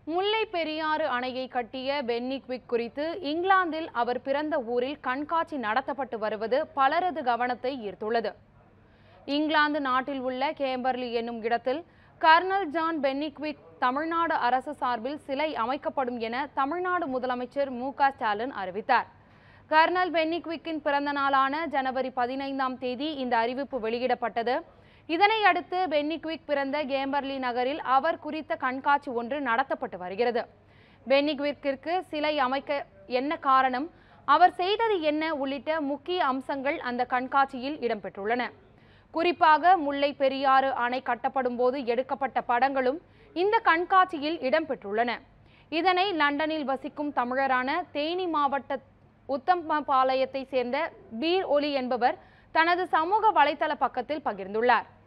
முல்லை பெரியாறு அணையை கட்டிய Penney quick குறித்து இங்கிலாந்தில் அவர் பிறந்த ஊரில் கண்காட்சி நடத்தப்பட்டு வருவது பலரது கவனத்தை ஈர்த்துள்ளது இங்கிலாந்து நாட்டில் உள்ள கேம்பர்லி என்னும் இடத்தில் கர்னல் ஜான் பென்னிக்விக் தமிழ்நாடு அரசு சார்பில் சிலை அமைக்கப்படும் என தமிழ்நாடு முதலமைச்சர் மு க ஸ்டாலின் அறிவித்தார் கர்னல் பென்னிக்விக்கின் பிறந்த நாளான ஜனவரி பதினைந்தாம் தேதி இந்த அறிவிப்பு வெளியிடப்பட்டது இதனை அடுத்து பென்னிக்விக் பிறந்த கேம்பர்லி நகரில் அவர் குறித்த கண்காட்சி ஒன்று நடத்தப்பட்டு வருகிறது பென்னிக்விக்கிற்கு சிலை அமைக்க என்ன காரணம் அவர் செய்தது என்ன உள்ளிட்ட முக்கிய அம்சங்கள் அந்த கண்காட்சியில் இடம்பெற்றுள்ளன குறிப்பாக முல்லை பெரியாறு அணை கட்டப்படும் போது எடுக்கப்பட்ட படங்களும் இந்த கண்காட்சியில் இடம்பெற்றுள்ளன இதனை லண்டனில் வசிக்கும் தமிழரான தேனி மாவட்ட உத்தமபாளையத்தை சேர்ந்த பீர் ஒலி என்பவர் தனது சமூக வலைதள பக்கத்தில் பகிர்ந்துள்ளார்